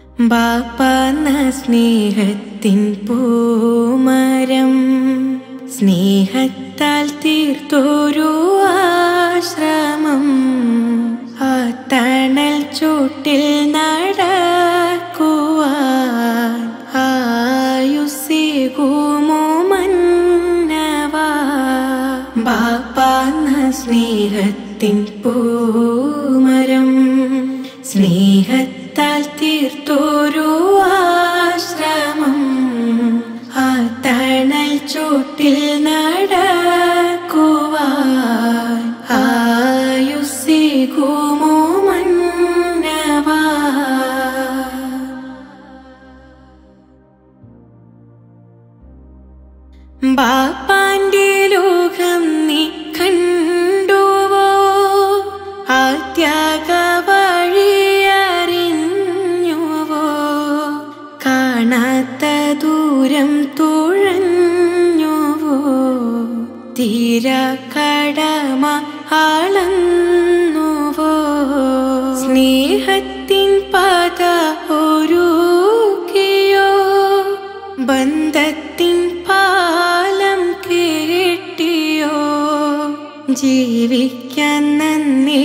ബാപ്പാന്ന സ്നേഹത്തിൻ പൂമരം സ്നേഹത്താൽ തീർത്തൊരു ആശ്രമം ആ തണൽ ചൂട്ടിൽ നടക്കുവാൻ ആയുസികുമോ മന്നവാ ബാപ്പാന്ന സ്നേഹത്തിൻ പൂമരം സ്നേഹത്താൽ തീർത്തൊരു ആശ്രമം ആ തണൽ ചൂട്ടിൽ നടക്കുവാൻ ആയുസികുമോ മന്നവാ ബാപ്പാന്റെ ലോകം നീ കണ്ടുവോ ആ ത്യാഗ വഴിയറിഞ്ഞുവോ കാണാത്ത ദൂരം തുഴഞ്ഞുവോ തീര കടമ ആളന്നുവോ സ്നേഹത്തിൻ പാത ഒരുക്കിയോ ബന്ധത്തിൻ പാലം കേട്ടിയോ ജീവിക്കാൻ നന്ദി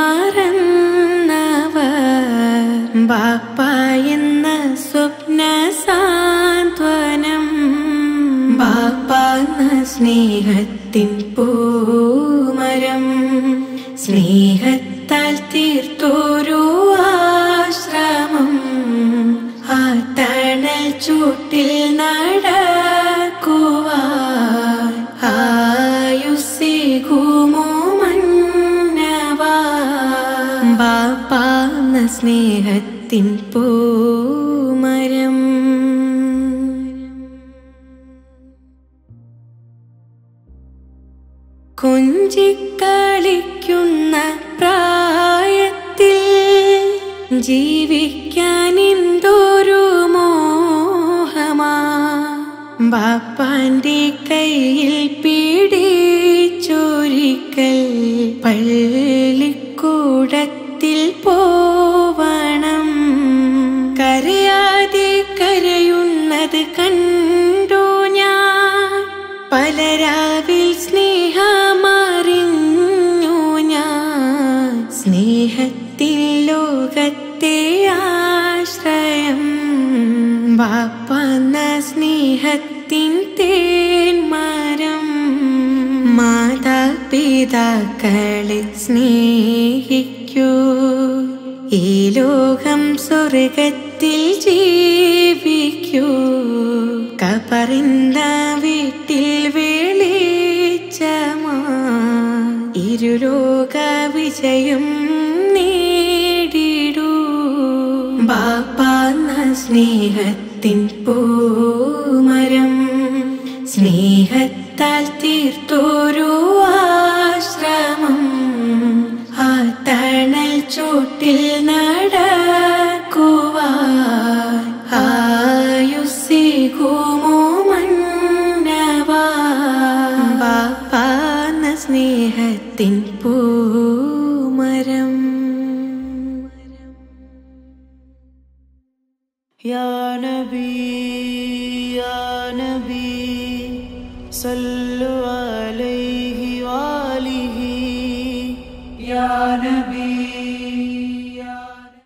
മറന്നവർ ബാപ്പ എന്ന സ്വപ്ന സാന്ത്വനം ബാപ്പ എന്ന സ്നേഹത്തിൻ പൂമരം സ്നേഹത്താൽ തീർത്തൊരു ആശ്രമം ആ തണൽ ചൂട്ടിൽ നടക്കുവാൻ ആയുസികുമോ മന്നവാ ബാപ്പാന്ന സ്നേഹത്തിൻ പൂമരം കൊഞ്ചിക്കളിക്കുന്ന പ്രായത്തിൽ ജീവിക്കാൻ എന്തൊരു മോഹമാ ബാപ്പാന്റെ കയ്യിൽ പിടിച്ചൊരിക്കൽ പള്ളിക്കൂടത്തിൽ പോവണം കരയാതെ കരയുന്നത് കണ്ടു ഞാൻ പലരാവിൽ സ്നേഹമറിഞ്ഞു ഞാൻ സ്നേഹത്തിൽ ലോകത്തെ ആശ്രയം വാപ്പന്ന സ്നേഹത്തിൻ തേന്മരം മാതാപിതാക്കളെ സ്നേഹിക്കൂ ഈ ലോകം സ്വർഗത്തിൽ ജീവിക്കൂ കപറിന്ത വീട്ടിൽ വെളിച്ചമാ ഇരുലോക വിജയം നേടിടൂ ബാപ്പാന്ന സ്നേഹത്തിൻ പൂമരം സ്നേഹത്താൽ തീർത്തൊരു ആശ്രമം ആ തണൽ ചൂട്ടിൽ നടക്കുവാൻ ആയുസികുമോ മന്നവാ ബാപ്പാന്ന സ്നേഹത്തിൻ പൂമരം يا نبي يا نبي صلوا عليه